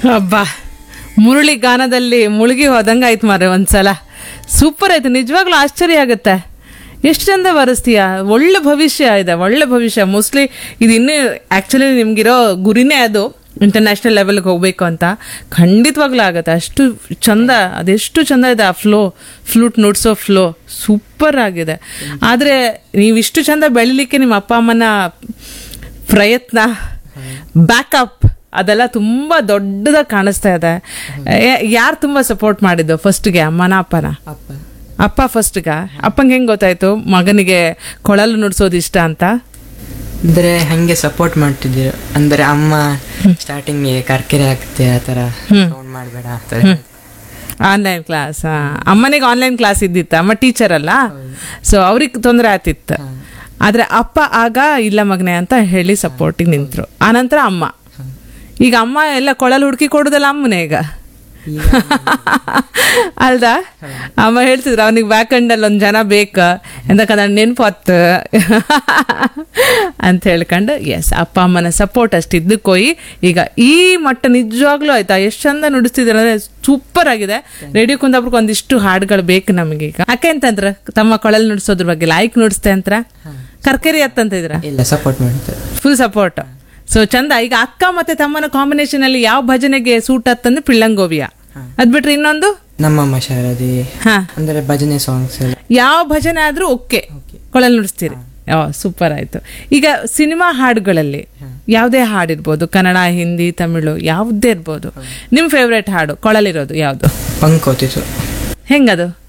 ಅಬ್ಬಾ ಮುರಳಿ ಗಾನದಲ್ಲಿ ಮುಳುಗಿ ಹೋದಂಗೆ ಆಯ್ತು ಮಾರ್ರೆ ಒಂದ್ಸಲ ಸೂಪರ್ ಆಯ್ತು ನಿಜವಾಗ್ಲೂ ಆಶ್ಚರ್ಯ ಆಗುತ್ತೆ ಎಷ್ಟು ಚಂದ ಬರೆಸ್ತೀಯ ಒಳ್ಳೆ ಭವಿಷ್ಯ ಇದೆ ಒಳ್ಳೆ ಭವಿಷ್ಯ ಮೋಸ್ಟ್ಲಿ ಇದು ಇನ್ನೂ ಆ್ಯಕ್ಚುಲಿ ನಿಮ್ಗಿರೋ ಗುರಿನೇ ಅದು ಇಂಟರ್ನ್ಯಾಷನಲ್ ಲೆವೆಲ್ಗೆ ಹೋಗ್ಬೇಕು ಅಂತ ಖಂಡಿತವಾಗ್ಲೂ ಆಗುತ್ತೆ ಅಷ್ಟು ಚಂದ ಅದೆಷ್ಟು ಚಂದ ಇದೆ ಆ ಫ್ಲೋ ಫ್ಲೂಟ್ ನುಡ್ಸೋ ಫ್ಲೋ ಸೂಪರ್ ಆಗಿದೆ ಆದರೆ ನೀವಿಷ್ಟು ಚಂದ ಬೆಳಿಲಿಕ್ಕೆ ನಿಮ್ಮ ಅಪ್ಪ ಅಮ್ಮನ ಪ್ರಯತ್ನ ಬ್ಯಾಕಪ್ ಅದೆಲ್ಲ ತುಂಬಾ ದೊಡ್ಡದಾಗಿ ಕಾಣಿಸ್ತಾ ಇದೆ ಯಾರು ತುಂಬಾ ಸಪೋರ್ಟ್ ಮಾಡಿದ್ದು ಫಸ್ಟ್ಗೆ ಅಮ್ಮನ ಅಪ್ಪನ ಅಪ್ಪ ಅಪ್ಪ ಫಸ್ಟ್ಗ ಅಪ್ಪಂಗೆ ಹೆಂಗ್ ಗೊತ್ತಾಯ್ತು ಮಗನಿಗೆ ಕೊಳಲು ನುಡ್ಸೋದು ಇಷ್ಟ ಅಂತ ಅಂದ್ರೆ ಹಂಗೆ ಸಪೋರ್ಟ್ ಮಾಡ್ತಿದ್ರು ಅಂದ್ರೆ ಅಮ್ಮ ಸ್ಟಾರ್ಟಿಂಗ್ ಕರ್ಕೆರೆ ಆಗ್ತೆ ಆ ಥರ ಸೌಂಡ್ ಮಾಡಬೇಡ ಆ ಥರ ಆನ್ಲೈನ್ ಕ್ಲಾಸ್ ಅಮ್ಮನಿಗೆ ಆನ್ಲೈನ್ ಕ್ಲಾಸ್ ಇದ್ದಿತ್ತ ಅಮ್ಮ ಟೀಚರ್ ಅಲ್ಲ ಸೊ ಅವ್ರಿಗೆ ತೊಂದರೆ ಆತಿತ್ತು ಆದ್ರೆ ಅಪ್ಪ ಆಗ ಇಲ್ಲ ಮಗನೆ ಅಂತ ಹೇಳಿ ಸಪೋರ್ಟಿಗೆ ನಿಂತ್ರು ಆನಂತರ ಅಮ್ಮ ಈಗ ಅಮ್ಮ ಎಲ್ಲ ಕೊಳಲು ಹುಡುಕಿ ಕೊಡುದಲ್ಲ ಅಮ್ಮನೇ ಈಗ ಈಗ ಅಲ್ದಾ ಅಮ್ಮ ಹೇಳ್ತಿದ್ರು ಅವನಿಗೆ ಬ್ಯಾಕ್ ಅಲ್ಲಿ ಒಂದ್ ಜನ ಬೇಕ ಎಂದಕ್ಕಂದ್ರೆ ನೆನ್ಪು ಹೊತ್ತು ಅಂತ ಹೇಳ್ಕೊಂಡು ಎಸ್ ಅಪ್ಪ ಅಮ್ಮನ ಸಪೋರ್ಟ್ ಅಷ್ಟು ಇದ್ದಕ್ಕೋಯಿ ಈಗ ಈ ಮಟ್ಟ ನಿಜವಾಗ್ಲೂ ಆಯ್ತಾ ಎಷ್ಟು ಚಂದ ನುಡಿಸ್ತಿದ್ದಾರೆ ಅಂದ್ರೆ ಸೂಪರ್ ಆಗಿದೆ ರೇಡಿಯೋ ಕುಂದಾಪುರಕ್ಕೆ ಒಂದಿಷ್ಟು ಹಾಡುಗಳು ಬೇಕು ನಮಗೀಗ ಯಾಕೆ ಅಂತಂದ್ರ ತಮ್ಮ ಕೊಳಲ್ ನುಡಿಸೋದ್ರ ಬಗ್ಗೆ ಲಾಯ್ಕ್ ನುಡಿಸ್ತೆ ಅಂತ ಕರ್ಕರಿ ಅತ್ತಂತಿದ್ರ ಇಲ್ಲ ಸಪೋರ್ಟ್ ಮಾಡ್ತಾರೆ ಫುಲ್ ಸಪೋರ್ಟ್ ಸೊ ಚಂದ ಈಗ ಅಕ್ಕ ಮತ್ತೆ ತಮ್ಮನ ಕಾಂಬಿನೇಷನ್ ಅಲ್ಲಿ ಯಾವ ಭಜನೆಗೆ ಸೂಟ್ ಆತಂದ್ರೆ ಪಿಳ್ಳಂಗೋವಿಯ ಅದ್ ಬಿಟ್ರೆ ಇನ್ನೊಂದು ನಮ್ಮಮ್ಮ ಶಾರದಿ ಹಾ ಅಂದ್ರೆ ಭಜನೆ ಸಾಂಗ್ಸ್ ಎಲ್ಲ ಯಾವ ಭಜನೆ ಆದ್ರೂ ಓಕೆ ಕೊಳಲ್ ನುಡಿಸ್ತೀರಿ ಓ ಸೂಪರ್ ಆಯ್ತು ಈಗ ಸಿನಿಮಾ ಹಾಡುಗಳಲ್ಲಿ ಯಾವುದೇ ಹಾಡಿರ್ಬೋದು ಕನ್ನಡ ಹಿಂದಿ ತಮಿಳು ಯಾವುದೇ ಇರ್ಬೋದು ನಿಮ್ ಫೇವ್ರೆಟ್ ಹಾಡು ಕೊಳಲಿರೋದು ಯಾವ್ದು ಪಂಕ್ ಓದಿತು ಹೆಂಗದು